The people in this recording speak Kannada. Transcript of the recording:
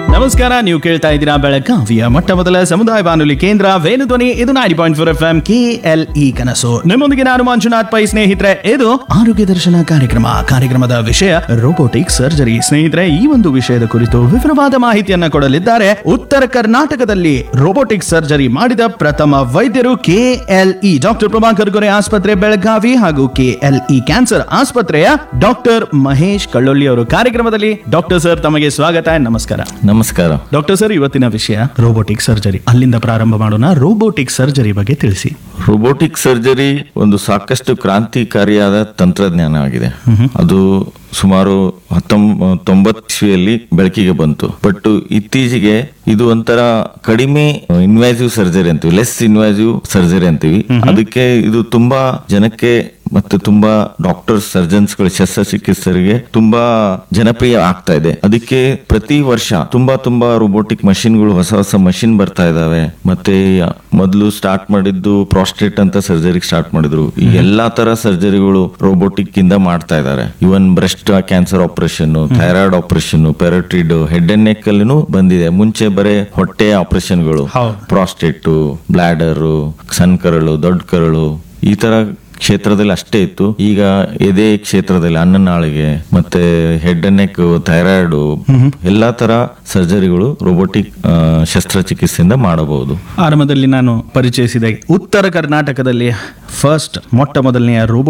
ನಮಸ್ಕಾರ ನೀವು ಕೇಳ್ತಾ ಇದ್ದೀರಾ ಬೆಳಗಾವಿಯ ಮೊಟ್ಟ ಮೊದಲ ಸಮುದಾಯ ಬಾನುಲಿ ಕೇಂದ್ರ ವೇಣುಧ್ವನಿ ಇದು nine point four F M K L E ಕನಸು ನಿಮ್ಮೊಂದಿಗೆ ನಾನು ಮಂಜುನಾಥ್ ಪೈ ಸ್ನೇಹಿತರೆ ಇದು ಆರೋಗ್ಯ ದರ್ಶನ ಕಾರ್ಯಕ್ರಮ ಕಾರ್ಯಕ್ರಮದ ವಿಷಯ ರೋಬೋಟಿಕ್ ಸರ್ಜರಿ ಸ್ನೇಹಿತರೆ ಈ ಒಂದು ವಿಷಯದ ಕುರಿತು ವಿವರವಾದ ಮಾಹಿತಿಯನ್ನ ಕೊಡಲಿದ್ದಾರೆ ಉತ್ತರ ಕರ್ನಾಟಕದಲ್ಲಿ ರೋಬೋಟಿಕ್ ಸರ್ಜರಿ ಮಾಡಿದ ಪ್ರಥಮ ವೈದ್ಯರು ಕೆಎಲ್ಇ ಡಾಕ್ಟರ್ ಪ್ರಭಾಕರ್ ಗೊರೆ ಆಸ್ಪತ್ರೆ ಬೆಳಗಾವಿ ಹಾಗೂ ಕೆಎಲ್ಇ ಕ್ಯಾನ್ಸರ್ ಆಸ್ಪತ್ರೆಯ ಡಾಕ್ಟರ್ ಮಹೇಶ್ ಕಳ್ಳೊಳ್ಳಿ ಅವರು ಕಾರ್ಯಕ್ರಮದಲ್ಲಿ ಡಾಕ್ಟರ್ ಸರ್ ತಮಗೆ ಸ್ವಾಗತ ನಮಸ್ಕಾರ ನಮಸ್ಕಾರ ಡಾಕ್ಟರ್ ಸರ್ ಇವತ್ತಿನ ವಿಷಯ ರೋಬೋಟಿಕ್ ಸರ್ಜರಿ ಅಲ್ಲಿಂದ ಪ್ರಾರಂಭ ಮಾಡೋಣ ರೋಬೋಟಿಕ್ ಸರ್ಜರಿ ಬಗ್ಗೆ ತಿಳಿಸಿ ರೋಬೋಟಿಕ್ ಸರ್ಜರಿ ಒಂದು ಸಾಕಷ್ಟು ಕ್ರಾಂತಿಕಾರಿಯಾದ ತಂತ್ರಜ್ಞಾನ ಆಗಿದೆ ಅದು ಸುಮಾರು ಹತ್ತೊಂಬ ತೊಂಬತ್ತು ಇಸ್ವಿಯಲ್ಲಿ ಬೆಳಕಿಗೆ ಬಂತು ಬಟ್ ಇತ್ತೀಚೆಗೆ ಇದು ಒಂಥರ ಕಡಿಮೆ ಇನ್ವಾಸಿವ್ ಸರ್ಜರಿ ಅಂತೀವಿ ಲೆಸ್ ಇನ್ವಾಸಿವ್ ಸರ್ಜರಿ ಅಂತೀವಿ ಅದಕ್ಕೆ ಇದು ತುಂಬಾ ಜನಕ್ಕೆ ಮತ್ತು ತುಂಬಾ ಡಾಕ್ಟರ್ಸ್ ಸರ್ಜನ್ಸ್ ಗಳು ಶಸ್ತ್ರಚಿಕಿತ್ಸರಿಗೆ ತುಂಬಾ ಜನಪ್ರಿಯ ಆಗ್ತಾ ಇದೆ ಅದಕ್ಕೆ ಪ್ರತಿ ವರ್ಷ ತುಂಬಾ ತುಂಬಾ ರೋಬೋಟಿಕ್ ಮಷಿನ್ಗಳು ಹೊಸ ಹೊಸ ಮಷಿನ್ ಬರ್ತಾ ಇದಾವೆ ಮತ್ತೆ ಮೊದಲು ಸ್ಟಾರ್ಟ್ ಮಾಡಿದ್ದು ಪ್ರಾಸ್ಟೇಟ್ ಅಂತ ಸರ್ಜರಿ ಸ್ಟಾರ್ಟ್ ಮಾಡಿದ್ರು ಈ ಎಲ್ಲಾ ತರ ಸರ್ಜರಿಗಳು ರೋಬೋಟಿಕ್ ಇಂದ ಮಾಡ್ತಾ ಇದ್ದಾರೆ even breast cancer operation thyroid operation parotid head and neck ಅಲ್ಲಿನೂ ಬಂದಿದೆ ಮುಂಚೆ ಬರೇ ಹೊಟ್ಟೆ ಆಪರೇಷನ್ಗಳು ಹೌದು. ಪ್ರಾಸ್ಟೇಟ್ ಬ್ಲಾಡರ್ ಸಣ್ಣ ಕರಳು ದೊಡ್ಡ ಕರಳು ಈ ತರ ಕ್ಷೇತ್ರದಲ್ಲಿ ಅಷ್ಟೇ ಇತ್ತು ಈಗ ಎದೆ ಕ್ಷೇತ್ರದಲ್ಲಿ ಅನ್ನನಾಳಿಗೆ ಮತ್ತೆ ಹೆಡ್ ಅಂಡ್ ನೆಕ್ ಥೈರಾಯ್ಡ್ ಎಲ್ಲಾ ತರ ಸರ್ಜರಿಗಳು ರೋಬೋಟಿಕ್ ಶಸ್ತ್ರಚಿಕಿತ್ಸೆಯಿಂದ ಮಾಡಬಹುದು ಆರಂಭದಲ್ಲಿ ನಾನು ಪರಿಚಯಿಸಿದ ಉತ್ತರ ಕರ್ನಾಟಕದಲ್ಲಿ ಫಸ್ಟ್ ಮೊಟ್ಟ ಮೊದಲನೆಯ ರೋಬೋಟಿಕ್